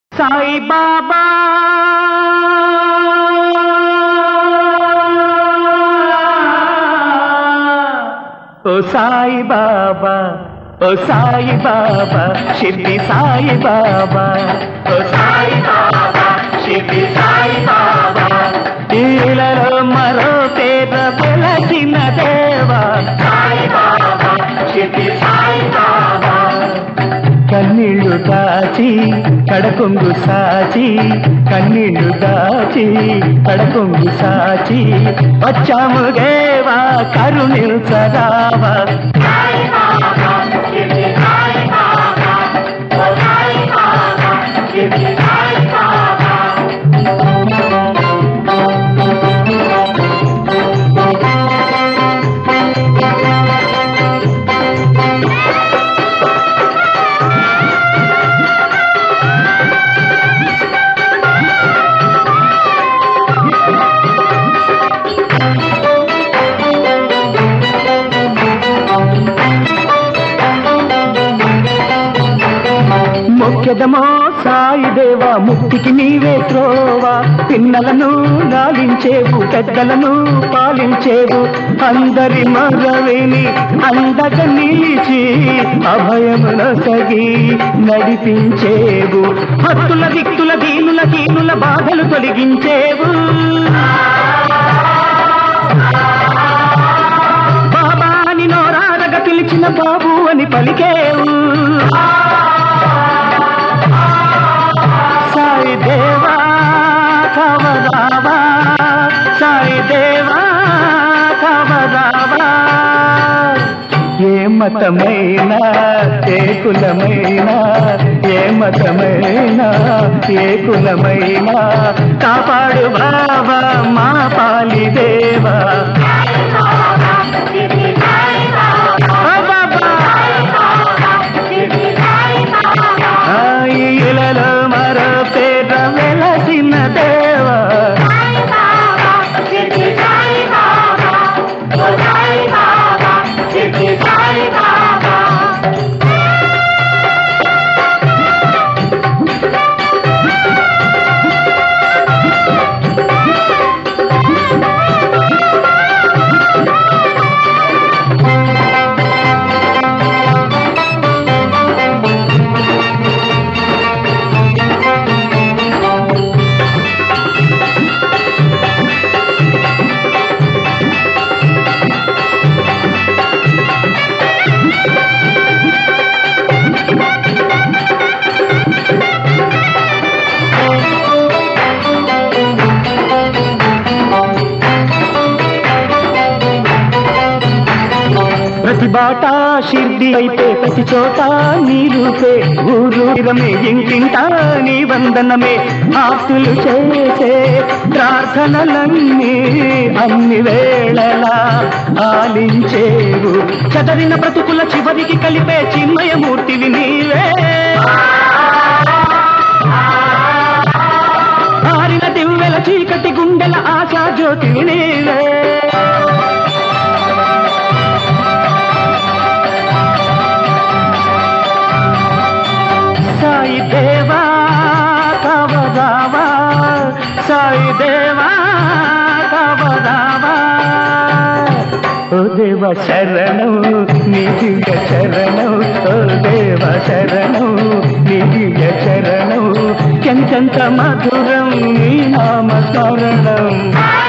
సాయి బాబా ఓ సాయి బాబా ఓ సాయి బాబా షిర్డి సాయి బాబా ఓ సాయి బాబా షిర్డి సాయి బాబా ఈలలో మరో పేద పిలచిన దేవా సాయి బాబా షిర్డి సాయి బాబా కన్నీళ్లు దాచి కడకొంగు సాచి కన్నీళ్లు దాచి కడకొంగు సాచి వచ్చాము దేవా కరుణించరావా మొక్కెదమో సాయి దేవా ముక్తికి నీవే త్రోవా పిన్నలను లాలించేవు పెద్దలను పాలించేవు అందరి మరవిని అందగ నిలిచి అభయమున సగి నడిపించేవు భక్తుల దిక్కుల దీనుల దీనుల బాధలు తొలగించేవు బాబా అని నోరారగ పిలిచిన బాబు అని పలికేవు సాయి దేవా కవరావా సాయి దేవా కవరావా ఏ మతమైనా ఏ కులమైనా ఏ మతమైనా ఏ కులమైనా కాపాడు బాబా మా పాలి దేవా ఆ బాబా ఆ ఇలలో మరో పేర వెలసిన దేవా ప్రతి బాట షిర్డి అయితే ప్రతి చోట నీ రూపే ఊరు ఇరమే ఇంటింటా నీ వందనమే ఆస్తులు చేసే ప్రార్థనలన్నీ అన్ని వేళలా ఆలించేవు చదరిన బ్రతుకుల చివరికి కలిపే చిన్మయమూర్తివి నీవే ఆరిన దివ్వెల చీకటి గుండెల ఆశా జ్యోతివి నీవే సాయి దేవా కవరావా సాయి దేవా కవరావా ఓ దేవ శరణం నీ దివ్య శరణం ఓ దేవ శరణం నీ దివ్య శరణం ఎంతెంత మధురం నీ నామ స్మరణం